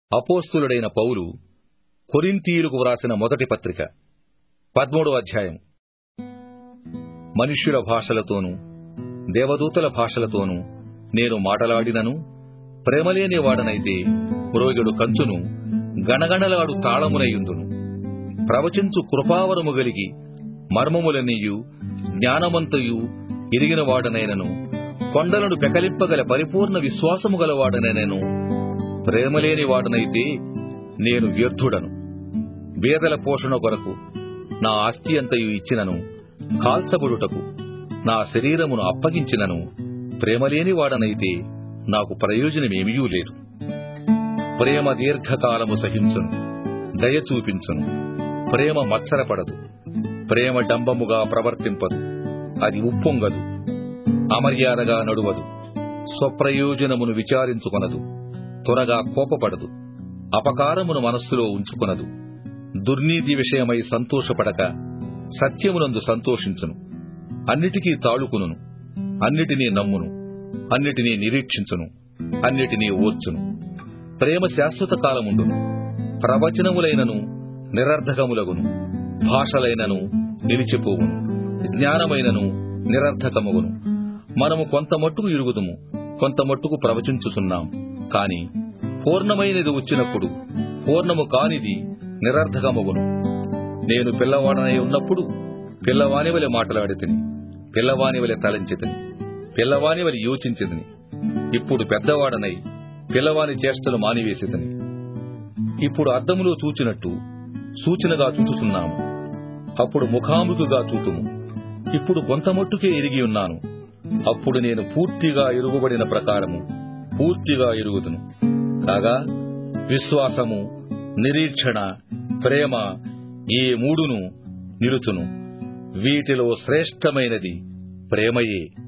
అపోస్తులుడైన పౌలు కొరింథీయులకు వ్రాసిన మొదటి పత్రిక పదమూడో అధ్యాయం మనుష్యుల భాషలతోనూ దేవదూతల భాషలతోనూ నేను మాటలాడినను ప్రేమలేని వాడనైతే మ్రోగెడు కంచును గణగణలాడు తాళమునయుందును ప్రవచించు కృపావరము గలిగి మర్మములనియు జ్ఞానమంతయు ఎరిగిన వాడనైనను కొండలను పెకలింపగల పరిపూర్ణ విశ్వాసము గలవాడనైనను ప్రేమలేని వాడనైతే నేను వ్యర్థుడను బేదల పోషణ కొరకు నా ఆస్తి అంతయు ఇచ్చినను కాల్చబడుటకు నా శరీరమును అప్పగించినను ప్రేమలేని వాడనైతే నాకు ప్రయోజనమేమీ లేదు ప్రేమ దీర్ఘకాలము సహించును దయ చూపించును ప్రేమ మత్సరపడదు ప్రేమ డంబముగా ప్రవర్తింపదు అది ఉప్పొంగదు అమర్యాదగా నడువదు స్వప్రయోజనమును విచారించుకొనదు త్వరగా కోపపడదు అపకారమును మనస్సులో ఉంచుకొనదు దుర్నీతి విషయమై సంతోషపడక సత్యమునందు సంతోషించును అన్నిటికీ తాళుకును అన్నిటినీ నమ్మును అన్నిటినీ నిరీక్షించును అన్నిటినీ ఓర్చును ప్రేమ శాశ్వత కాలముండును ప్రవచనములైనను నిరర్ధకములగును భాషలైనను నిలిచిపోవును జ్ఞానమైనను నిరర్ధకమగును మనము కొంత మట్టుకు ఇరుగుదుము కొంత మట్టుకు ప్రవచించుచున్నాం కాని పూర్ణమైనది వచ్చినప్పుడు పూర్ణము కానిది నిరర్ధకమగును నేను పిల్లవాడనై ఉన్నప్పుడు పిల్లవాని వలె మాట్లాడితిని పిల్లవాని వలె తలంచితిని పిల్లవాని వలె యోచించితిని ఇప్పుడు పెద్దవాడనై పిల్లవాని చేష్టలు మానివేసితిని ఇప్పుడు అద్దములో చూచినట్టు సూచనగా చూచుచున్నాము అప్పుడు ముఖాముఖిగా చూతుము ఇప్పుడు కొంతమట్టుకే ఎరిగి ఉన్నాను అప్పుడు నేను పూర్తిగా ఎరుగుబడిన ప్రకారము పూర్తిగా ఎరుగుదును కాగా విశ్వాసము నిరీక్షణ ప్రేమ ఈ మూడును నిలుచును వీటిలో శ్రేష్టమైనది ప్రేమయే